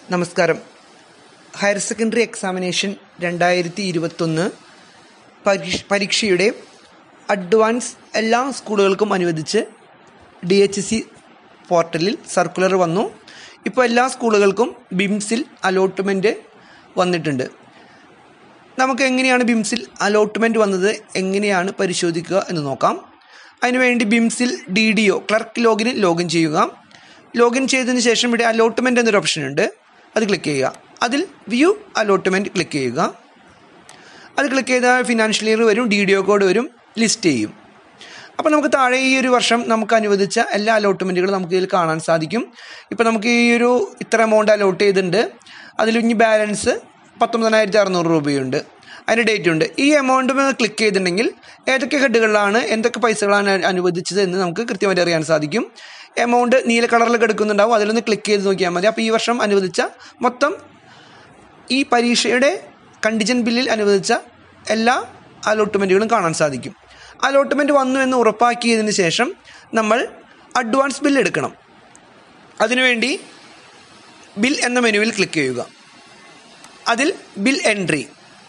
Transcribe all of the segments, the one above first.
നമസ്കാരം higher secondary examination രണ്ടായിരത്തി ഇരുപത്തൊന്ന് പരീക്ഷ പരീക്ഷയുടെ അഡ്വാൻസ് എല്ലാ സ്കൂളുകൾക്കും അനുവദിച്ച് ഡി എച്ച് സി പോർട്ടലിൽ സർക്കുലർ വന്നു ഇപ്പോൾ എല്ലാ സ്കൂളുകൾക്കും ബിംസിൽ അലോട്ട്മെൻറ്റ് വന്നിട്ടുണ്ട് നമുക്ക് എങ്ങനെയാണ് ബിംസിൽ അലോട്ട്മെൻറ്റ് വന്നത് എങ്ങനെയാണ് പരിശോധിക്കുക എന്ന് നോക്കാം അതിനുവേണ്ടി ബിംസിൽ ഡി ഡി ഒ ക്ലർക്ക് ലോഗിനിൽ ലോഗിൻ ചെയ്യുക ലോഗിൻ ചെയ്തതിന് ശേഷം ഇവിടെ അലോട്ട്മെൻറ്റ് എന്നൊരു ഓപ്ഷൻ ഉണ്ട് അത് ക്ലിക്ക് ചെയ്യുക അതിൽ വ്യൂ അലോട്ട്മെൻറ്റ് ക്ലിക്ക് ചെയ്യുക അത് ക്ലിക്ക് ചെയ്താൽ ഫിനാൻഷ്യൽ ഇയർ വരും ഡി ഡി ഒ കോഡ് വരും ലിസ്റ്റ് ചെയ്യും അപ്പോൾ നമുക്ക് താഴെ ഈ ഒരു വർഷം നമുക്ക് അനുവദിച്ച എല്ലാ അലോട്ട്മെൻറ്റുകളും നമുക്ക് ഇതിൽ കാണാൻ സാധിക്കും ഇപ്പോൾ നമുക്ക് ഈ ഒരു ഇത്ര എമൗണ്ട് അലോട്ട് ചെയ്തിട്ടുണ്ട് അതിൽ ഇനി ബാലൻസ് പത്തൊമ്പതിനായിരത്തി അറുന്നൂറ് രൂപയുണ്ട് അതിൻ്റെ ഡേറ്റ് ഉണ്ട് ഈ എമൗണ്ട് ക്ലിക്ക് ചെയ്തിട്ടുണ്ടെങ്കിൽ ഏതൊക്കെ ഹെഡുകളിലാണ് എന്തൊക്കെ പൈസകളാണ് അനുവദിച്ചത് എന്ന് നമുക്ക് കൃത്യമായിട്ട് അറിയാൻ സാധിക്കും എമൗണ്ട് നീല കളറിൽ കിടക്കുന്നുണ്ടാവും അതിലൊന്ന് ക്ലിക്ക് ചെയ്ത് നോക്കിയാൽ മതി അപ്പോൾ ഈ വർഷം അനുവദിച്ച മൊത്തം ഈ പരീക്ഷയുടെ കണ്ടിജൻ ബില്ലിൽ അനുവദിച്ച എല്ലാ അലോട്ട്മെൻറ്റുകളും കാണാൻ സാധിക്കും അലോട്ട്മെൻറ്റ് വന്നു എന്ന് ഉറപ്പാക്കിയതിന് ശേഷം നമ്മൾ അഡ്വാൻസ് ബിൽ എടുക്കണം അതിനുവേണ്ടി ബിൽ എന്ന മെനുവിൽ ക്ലിക്ക് ചെയ്യുക അതിൽ ബിൽ എൻട്രി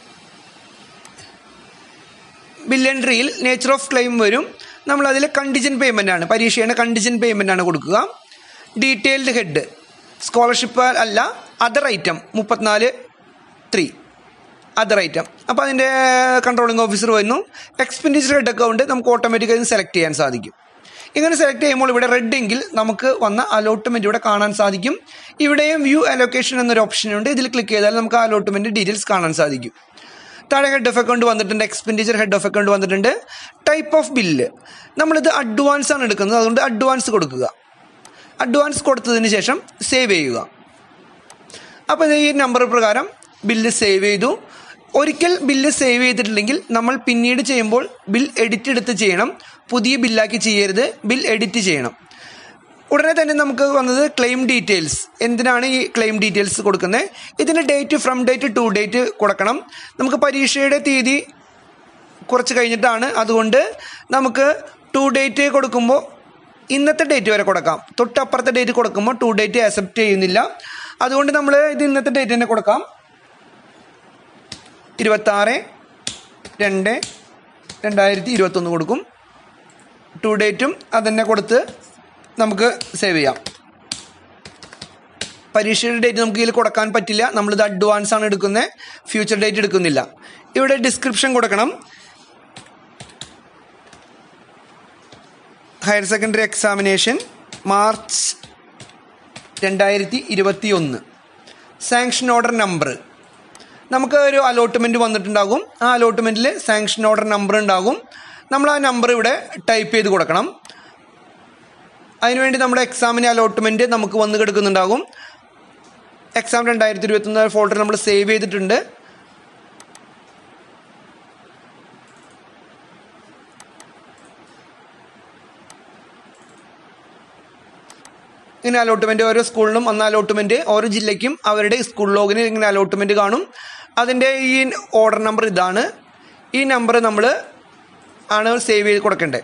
ബിൽ എൻട്രിയിൽ നേച്ചർ ഓഫ് ക്ലെയിം വരും നമ്മൾ അതിൽ കണ്ടിജൻ പേയ്മെൻ്റ് ആണ് പരീക്ഷയുടെ കണ്ടിജൻ പേയ്മെൻ്റ് ആണ് കൊടുക്കുക ഡീറ്റെയിൽഡ് ഹെഡ് സ്കോളർഷിപ്പ് അല്ല അതർ ഐറ്റം മുപ്പത്തിനാല് ത്രീ അതർ ഐറ്റം അപ്പോൾ അതിൻ്റെ കൺട്രോളിംഗ് ഓഫീസർ വരുന്നു എക്സ്പെൻഡിച്ചർ ഹെഡ് അക്കൗണ്ട് നമുക്ക് ഓട്ടോമാറ്റിക്കായി സെലക്ട് ചെയ്യാൻ സാധിക്കും ഇങ്ങനെ സെലക്ട് ചെയ്യുമ്പോൾ ഇവിടെ റെഡ് എങ്കിൽ നമുക്ക് വന്ന അലോട്ട്മെൻറ്റ് ഇവിടെ കാണാൻ സാധിക്കും ഇവിടെയും വ്യൂ അലോക്കേഷൻ എന്നൊരു ഓപ്ഷൻ ഉണ്ട് ഇതിൽ ക്ലിക്ക് ചെയ്താൽ നമുക്ക് അലോട്ട്മെൻറ്റ് ഡീറ്റെയിൽസ് കാണാൻ സാധിക്കും താഴെ ഹെഡ് ഓഫ് അക്കൗണ്ട് വന്നിട്ടുണ്ട് എക്സ്പെൻഡിച്ചർ ഹെഡ് ഓഫ് അക്കൗണ്ട് വന്നിട്ടുണ്ട് ടൈപ്പ് ഓഫ് ബില്ല് നമ്മളിത് അഡ്വാൻസ് ആണ് എടുക്കുന്നത് അതുകൊണ്ട് അഡ്വാൻസ് കൊടുക്കുക അഡ്വാൻസ് കൊടുത്തതിന് ശേഷം സേവ് ചെയ്യുക അപ്പോൾ ഈ നമ്പർ പ്രകാരം ബില്ല് സേവ് ചെയ്തു ഒരിക്കൽ ബില്ല് സേവ് ചെയ്തിട്ടില്ലെങ്കിൽ നമ്മൾ പിന്നീട് ചെയ്യുമ്പോൾ ബിൽ എഡിറ്റ് എടുത്ത് ചെയ്യണം പുതിയ ബില്ലാക്കി ചെയ്യരുത് ബിൽ എഡിറ്റ് ചെയ്യണം ഉടനെ തന്നെ നമുക്ക് വന്നത് ക്ലെയിം ഡീറ്റെയിൽസ് എന്തിനാണ് ഈ ക്ലെയിം ഡീറ്റെയിൽസ് കൊടുക്കുന്നത് ഇതിന് date from date to date കൊടുക്കണം നമുക്ക് പരീക്ഷയുടെ തീയതി കുറച്ച് കഴിഞ്ഞിട്ടാണ് അതുകൊണ്ട് നമുക്ക് ടു ഡേറ്റ് കൊടുക്കുമ്പോൾ ഇന്നത്തെ ഡേറ്റ് വരെ കൊടുക്കാം തൊട്ടപ്പുറത്തെ ഡേറ്റ് കൊടുക്കുമ്പോൾ ടു ഡേറ്റ് അക്സെപ്റ്റ് ചെയ്യുന്നില്ല അതുകൊണ്ട് നമ്മൾ ഇത് ഇന്നത്തെ ഡേറ്റ് തന്നെ കൊടുക്കാം ഇരുപത്താറ് രണ്ട് രണ്ടായിരത്തി ഇരുപത്തൊന്ന് കൊടുക്കും ടു ഡേറ്റും അതന്നെ കൊടുത്ത് നമുക്ക് സേവ് ചെയ്യാം പരീക്ഷയുടെ ഡേറ്റ് നമുക്ക് ഇതിൽ കൊടുക്കാൻ പറ്റില്ല നമ്മളിത് അഡ്വാൻസ് ആണ് എടുക്കുന്നത് ഫ്യൂച്ചർ ഡേറ്റ് എടുക്കുന്നില്ല ഇവിടെ ഡിസ്ക്രിപ്ഷൻ കൊടുക്കണം ഹയർ സെക്കൻഡറി എക്സാമിനേഷൻ മാർച്ച് രണ്ടായിരത്തി ഇരുപത്തി ഒന്ന് സാങ്ഷൻ ഓർഡർ നമ്പർ നമുക്ക് ഒരു അലോട്ട്മെൻറ്റ് വന്നിട്ടുണ്ടാകും ആ അലോട്ട്മെൻറ്റിൽ സാങ്ഷൻ ഓർഡർ നമ്പർ ഉണ്ടാകും നമ്മൾ ആ നമ്പർ ഇവിടെ ടൈപ്പ് ചെയ്ത് കൊടുക്കണം അതിനുവേണ്ടി നമ്മുടെ എക്സാമിന് അലോട്ട്മെൻറ്റ് നമുക്ക് വന്ന് കിടക്കുന്നുണ്ടാകും എക്സാം രണ്ടായിരത്തി ഇരുപത്തൊന്ന് ഫോൾഡർ നമ്മൾ സേവ് ചെയ്തിട്ടുണ്ട് ഇങ്ങനെ അലോട്ട്മെൻറ്റ് ഓരോ സ്കൂളിനും അന്ന് അലോട്ട്മെൻറ്റ് ഓരോ ജില്ലയ്ക്കും അവരുടെ സ്കൂൾ ലോഗിന് ഇങ്ങനെ അലോട്ട്മെൻറ്റ് കാണും അതിൻ്റെ ഈ ഓർഡർ നമ്പർ ഇതാണ് ഈ നമ്പർ നമ്മൾ ആണ് സേവ് ചെയ്ത് കൊടുക്കേണ്ടത്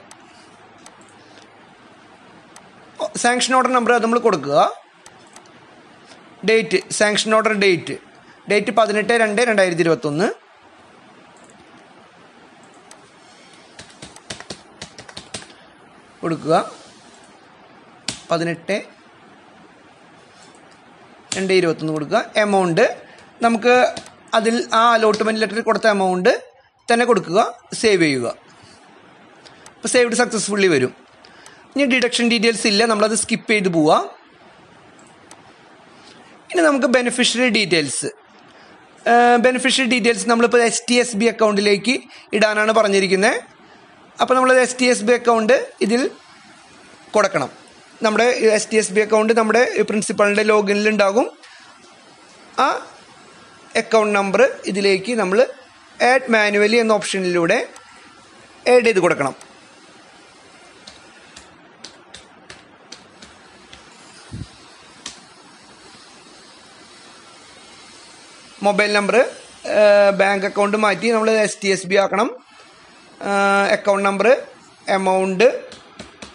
സാങ്ഷൻ ഓർഡർ നമ്പർ അത് നമ്മൾ കൊടുക്കുക date sanction order date date പതിനെട്ട് രണ്ട് രണ്ടായിരത്തി ഇരുപത്തൊന്ന് കൊടുക്കുക പതിനെട്ട് രണ്ട് ഇരുപത്തൊന്ന് കൊടുക്കുക എമൗണ്ട് നമുക്ക് അതിൽ ആ അലോട്ട്മെൻറ്റ് ലെറ്ററിൽ കൊടുത്ത എമൗണ്ട് തന്നെ കൊടുക്കുക സേവ് ചെയ്യുക അപ്പോൾ സേവ്ഡ് സക്സസ്ഫുള്ളി വരും ഇനി ഡിഡക്ഷൻ ഡീറ്റെയിൽസ് ഇല്ല നമ്മളത് സ്കിപ്പ് ചെയ്ത് പോവുക ഇനി നമുക്ക് ബെനിഫിഷ്യറി ഡീറ്റെയിൽസ് ബെനിഫിഷ്യറി ഡീറ്റെയിൽസ് നമ്മളിപ്പോൾ എസ് ടി എസ് ബി അക്കൗണ്ടിലേക്ക് ഇടാനാണ് പറഞ്ഞിരിക്കുന്നത് അപ്പോൾ നമ്മൾ S T S B account ഇതിൽ കൊടുക്കണം നമ്മുടെ S T S B account നമ്മുടെ പ്രിൻസിപ്പളിൻ്റെ ലോഗിനിൽ ഉണ്ടാകും ആ അക്കൗണ്ട് നമ്പർ ഇതിലേക്ക് നമ്മൾ ആഡ് മാനുവലി എന്ന ഓപ്ഷനിലൂടെ ആഡ് ചെയ്ത് കൊടുക്കണം മൊബൈൽ നമ്പർ ബാങ്ക് അക്കൗണ്ട് മാറ്റി നമ്മൾ എസ് ടി എസ് ബി ആക്കണം account number amount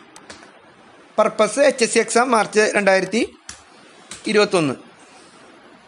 purpose H S C exam March രണ്ടായിരത്തി ഇരുപത്തൊന്ന്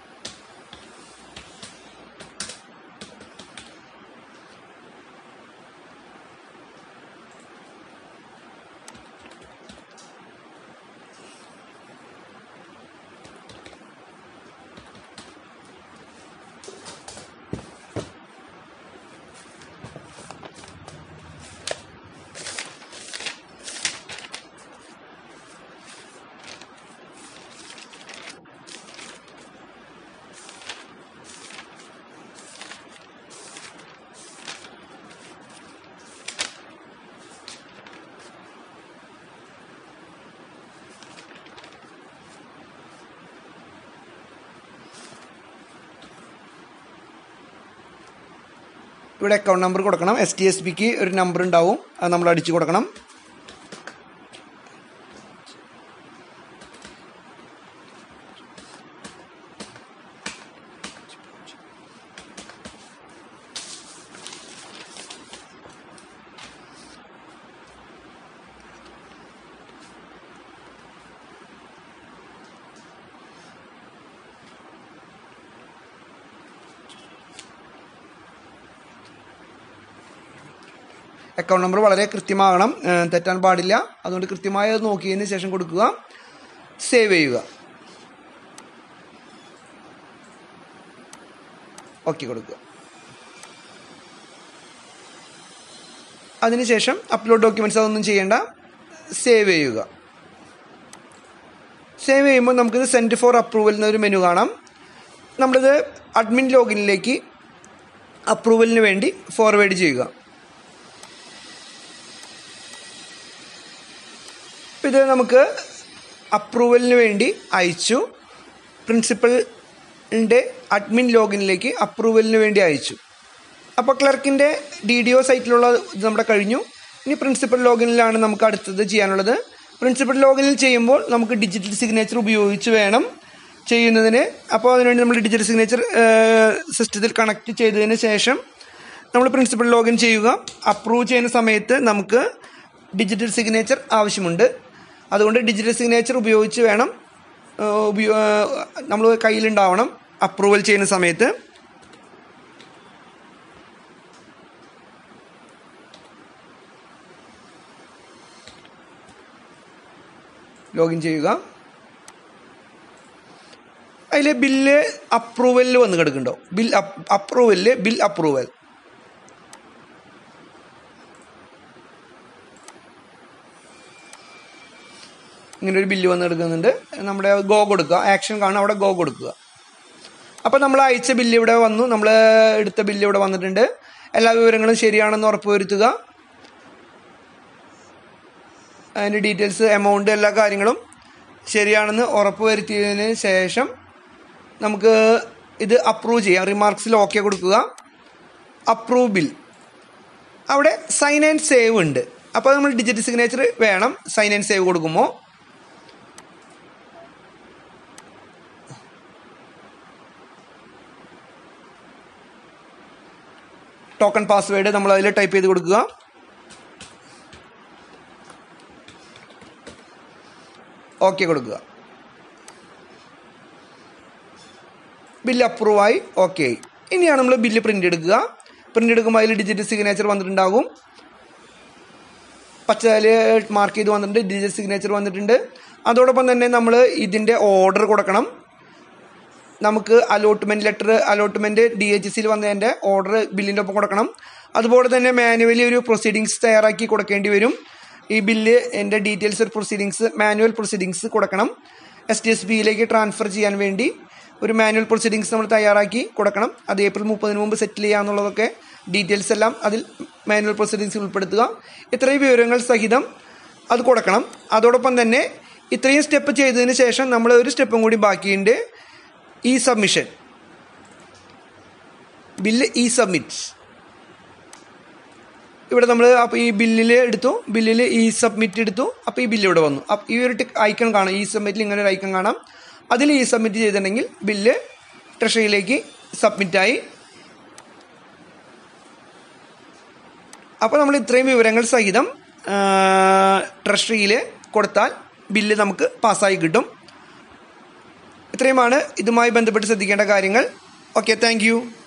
ഇവിടെ അക്കൗണ്ട് നമ്പർ കൊടുക്കണം എസ് ടി എസ് പിക്ക് ഒരു നമ്പർ ഉണ്ടാവും അത് നമ്മൾ അടിച്ചു കൊടുക്കണം അക്കൗണ്ട് നമ്പർ വളരെ കൃത്യമാകണം ഏഹ് തെറ്റാൻ പാടില്ല അതുകൊണ്ട് കൃത്യമായി അത് നോക്കിയതിന് ശേഷം കൊടുക്കുക സേവ് ചെയ്യുക ഓക്കെ കൊടുക്കുക അതിനുശേഷം അപ്ലോഡ് ഡോക്യുമെൻറ്റ്സ് അതൊന്നും ചെയ്യേണ്ട സേവ് ചെയ്യുക സേവ് ചെയ്യുമ്പോൾ നമുക്കിത് സെൻഡ് ഫോർ അപ്രൂവൽ എന്നൊരു മെനു കാണാം നമ്മളിത് അഡ്മിൻ ലോഗിനിലേക്ക് അപ്രൂവലിന് വേണ്ടി ഫോർവേഡ് ചെയ്യുക അപ്പോൾ ഇത് നമുക്ക് അപ്രൂവലിന് വേണ്ടി അയച്ചു പ്രിൻസിപ്പളിൻ്റെ അഡ്മിൻ ലോഗിനിലേക്ക് അപ്രൂവലിന് വേണ്ടി അയച്ചു അപ്പോൾ ക്ലർക്കിൻ്റെ ഡി ഡി ഒ സൈറ്റിലുള്ള ഇത് നമ്മുടെ കഴിഞ്ഞു ഇനി പ്രിൻസിപ്പൽ ലോഗിനിലാണ് നമുക്ക് അടുത്തത് ചെയ്യാനുള്ളത് പ്രിൻസിപ്പൽ ലോഗിനിൽ ചെയ്യുമ്പോൾ നമുക്ക് ഡിജിറ്റൽ സിഗ്നേച്ചർ ഉപയോഗിച്ച് വേണം ചെയ്യുന്നതിന് അപ്പോൾ അതിനുവേണ്ടി നമ്മൾ ഡിജിറ്റൽ സിഗ്നേച്ചർ സിസ്റ്റത്തിൽ കണക്ട് ചെയ്തതിന് ശേഷം നമ്മൾ പ്രിൻസിപ്പൽ ലോഗിൻ ചെയ്യുക അപ്രൂവ് ചെയ്യുന്ന സമയത്ത് നമുക്ക് ഡിജിറ്റൽ സിഗ്നേച്ചർ ആവശ്യമുണ്ട് അതുകൊണ്ട് ഡിജിറ്റൽ സിഗ്നേച്ചർ ഉപയോഗിച്ച് വേണം ഉപയോ നമ്മൾ കയ്യിലുണ്ടാവണം അപ്രൂവൽ ചെയ്യുന്ന സമയത്ത് ലോഗിൻ ചെയ്യുക അതിൽ ബില്ല് അപ്രൂവലിൽ വന്ന് കിടക്കുന്നുണ്ടോ ബിൽ അപ്രൂവലിൽ ബിൽ അപ്രൂവൽ ഇങ്ങനെ ഒരു ബില്ല് വന്ന് എടുക്കുന്നുണ്ട് നമ്മുടെ ഗോ കൊടുക്കുക ആക്ഷൻ കാണും അവിടെ ഗോ കൊടുക്കുക അപ്പോൾ നമ്മൾ അയച്ച ബില്ല് ഇവിടെ വന്നു നമ്മൾ എടുത്ത ബില്ല് ഇവിടെ വന്നിട്ടുണ്ട് എല്ലാ വിവരങ്ങളും ശരിയാണെന്ന് ഉറപ്പുവരുത്തുക അതിൻ്റെ ഡീറ്റെയിൽസ് എമൗണ്ട് എല്ലാ കാര്യങ്ങളും ശരിയാണെന്ന് ഉറപ്പുവരുത്തിയതിന് ശേഷം നമുക്ക് ഇത് അപ്രൂവ് ചെയ്യാം റിമാർക്സിൽ ഓക്കെ കൊടുക്കുക അപ്രൂവ് ബിൽ അവിടെ സൈൻ ആൻഡ് സേവ് ഉണ്ട് അപ്പോൾ നമ്മൾ ഡിജിറ്റൽ സിഗ്നേച്ചർ വേണം സൈൻ ആൻഡ് സേവ് കൊടുക്കുമ്പോൾ ടോക്കൺ പാസ്വേഡ് നമ്മൾ അതിൽ ടൈപ്പ് ചെയ്ത് കൊടുക്കുക ഓക്കെ കൊടുക്കുക ബില്ല് അപ്രൂവ് ആയി ഓക്കെ ആയി ഇനിയാണ് നമ്മൾ ബില്ല് പ്രിൻ്റ് എടുക്കുക പ്രിൻ്റ് എടുക്കുമ്പോൾ അതിൽ ഡിജിറ്റൽ സിഗ്നേച്ചർ വന്നിട്ടുണ്ടാകും പച്ചയിൽ മാർക്ക് ചെയ്ത് വന്നിട്ടുണ്ട് ഡിജിറ്റൽ സിഗ്നേച്ചർ വന്നിട്ടുണ്ട് അതോടൊപ്പം തന്നെ നമ്മൾ ഇതിൻ്റെ ഓർഡർ കൊടുക്കണം നമുക്ക് allotment letter allotment D H സിയിൽ വന്നതിൻ്റെ ഓർഡർ ബില്ലിൻ്റെ ഒപ്പം കൊടുക്കണം അതുപോലെ തന്നെ മാനുവലി ഒരു പ്രൊസീഡിങ്സ് തയ്യാറാക്കി കൊടുക്കേണ്ടി വരും ഈ ബില്ല് എൻ്റെ ഡീറ്റെയിൽസ് ഒരു പ്രൊസീഡിങ്സ് മാനുവൽ പ്രൊസീഡിങ്സ് കൊടുക്കണം എസ് ടി എസ് ബിയിലേക്ക് ട്രാൻസ്ഫർ ചെയ്യാൻ വേണ്ടി ഒരു മാനുവൽ പ്രൊസീഡിങ്സ് നമ്മൾ തയ്യാറാക്കി കൊടുക്കണം അത് ഏപ്രിൽ മുപ്പതിന് മുമ്പ് സെറ്റിൽ ചെയ്യാന്നുള്ളതൊക്കെ ഡീറ്റെയിൽസ് എല്ലാം അതിൽ മാനുവൽ പ്രൊസീഡിങ്സ് ഉൾപ്പെടുത്തുക ഇത്രയും വിവരങ്ങൾ സഹിതം അത് കൊടുക്കണം അതോടൊപ്പം തന്നെ ഇത്രയും സ്റ്റെപ്പ് ചെയ്തതിന് ശേഷം നമ്മൾ ഒരു സ്റ്റെപ്പും കൂടി ബാക്കിയുണ്ട് e submission bill e submit ഇവിടെ നമ്മൾ അപ്പോൾ ഈ ബില്ലിൽ എടുത്തു ബില്ലിൽ ഇ സബ്മിറ്റ് എടുത്തു അപ്പോൾ ഈ ബില്ല് ഇവിടെ വന്നു അപ്പോൾ ഈ ഒരു ഐക്കൺ കാണാം ഇ സബ്മിറ്റിൽ ഇങ്ങനെ ഒരു ഐക്കൺ കാണാം അതിൽ ഇ സബ്മിറ്റ് ചെയ്തിട്ടുണ്ടെങ്കിൽ ബില്ല് ട്രഷറിയിലേക്ക് സബ്മിറ്റായി അപ്പോൾ നമ്മൾ ഇത്രയും വിവരങ്ങൾ സഹിതം ട്രഷറിയിൽ കൊടുത്താൽ ബില്ല് നമുക്ക് പാസ്സായി കിട്ടും ഇത്രയുമാണ് ഇതുമായി ബന്ധപ്പെട്ട് ശ്രദ്ധിക്കേണ്ട കാര്യങ്ങൾ ഓക്കെ താങ്ക്